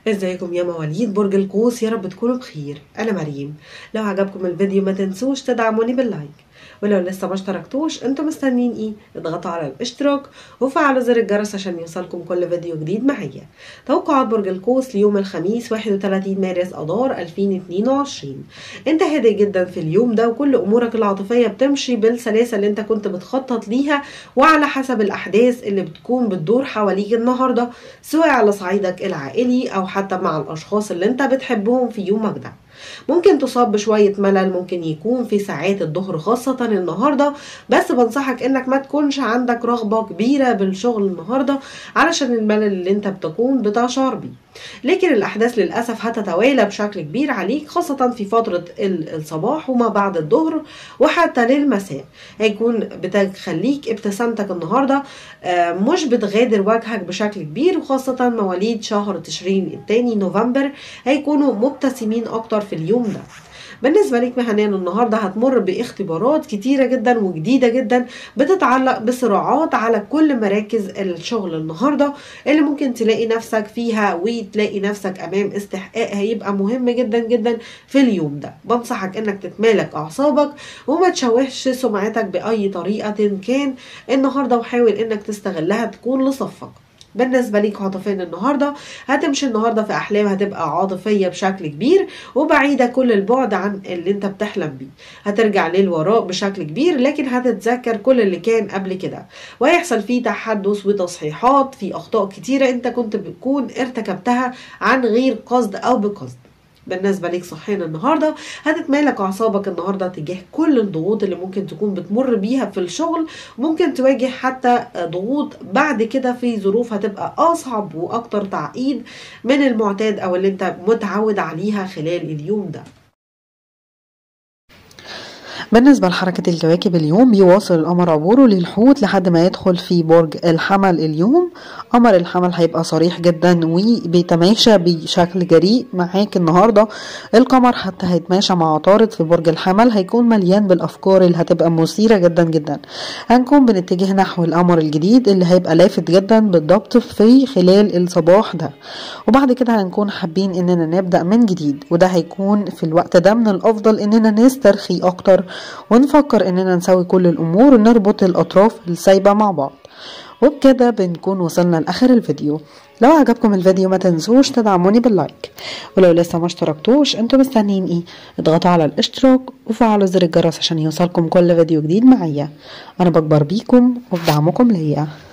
ازيكم يا مواليد برج القوس يا رب تكونوا بخير انا مريم لو عجبكم الفيديو ما تنسوش تدعموني باللايك ولو لسه ما اشتركتوش انتوا مستنيين ايه اضغطوا على الاشتراك وفعلوا زر الجرس عشان يوصلكم كل فيديو جديد معايا توقعات برج القوس ليوم الخميس 31 مارس اذار 2022 انت هادئ جدا في اليوم ده وكل امورك العاطفيه بتمشي بالسلاسه اللي انت كنت بتخطط ليها وعلى حسب الاحداث اللي بتكون بتدور حواليك النهارده سواء على صعيدك العائلي او حتى مع الاشخاص اللي انت بتحبهم في يومك ده ممكن تصاب بشوية ملل ممكن يكون في ساعات الظهر خاصة النهاردة بس بنصحك انك ما تكونش عندك رغبة كبيرة بالشغل النهاردة علشان الملل اللي انت بتكون بتشعر بيه لكن الأحداث للأسف هتتوالى بشكل كبير عليك خاصة في فترة الصباح وما بعد الظهر وحتى للمساء هيكون بتخليك ابتسامتك النهاردة مش بتغادر وجهك بشكل كبير وخاصة مواليد شهر تشرين الثاني نوفمبر هيكونوا مبتسمين أكتر في اليوم ده بالنسبة ليك مهنيا النهاردة هتمر باختبارات كتيرة جدا وجديدة جدا بتتعلق بصراعات على كل مراكز الشغل النهاردة اللي ممكن تلاقي نفسك فيها وتلاقي نفسك أمام استحقاق هيبقى مهم جدا جدا في اليوم ده بنصحك انك تتمالك أعصابك وما تشوهش سمعتك بأي طريقة كان النهاردة وحاول انك تستغلها تكون لصفك بالنسبه ليك عاطفيا النهارده هتمشي النهارده في احلام هتبقى عاطفيه بشكل كبير وبعيده كل البعد عن اللي انت بتحلم بيه هترجع للوراء بشكل كبير لكن هتتذكر كل اللي كان قبل كده وهيحصل فيه تحدث وتصحيحات في اخطاء كتيره انت كنت بتكون ارتكبتها عن غير قصد او بقصد بالنسبه ليك صحيا النهارده هتتمالك اعصابك النهارده تجاه كل الضغوط اللي ممكن تكون بتمر بيها في الشغل ممكن تواجه حتى ضغوط بعد كده في ظروف هتبقى اصعب واكتر تعقيد من المعتاد او اللي انت متعود عليها خلال اليوم ده بالنسبة لحركة الكواكب اليوم بيواصل القمر عبوره للحوت لحد ما يدخل في برج الحمل اليوم قمر الحمل هيبقى صريح جدا وبيتماشى بشكل جريء معاك النهاردة القمر حتى هيتماشى مع عطارد في برج الحمل هيكون مليان بالأفكار اللي هتبقى مثيرة جدا جدا هنكون بنتجه نحو القمر الجديد اللي هيبقى لافت جدا بالضبط في خلال الصباح ده وبعد كده هنكون حابين اننا نبدأ من جديد وده هيكون في الوقت ده من الأفضل اننا نسترخي أكتر ونفكر اننا نسوي كل الامور ونربط الاطراف السايبه مع بعض وبكده بنكون وصلنا لاخر الفيديو لو عجبكم الفيديو ما تنسوش تدعموني باللايك ولو لسه ما اشتركتوش انتوا مستنيين ايه اضغطوا على الاشتراك وفعلوا زر الجرس عشان يوصلكم كل فيديو جديد معايا انا بكبر بيكم وبدعمكم ليا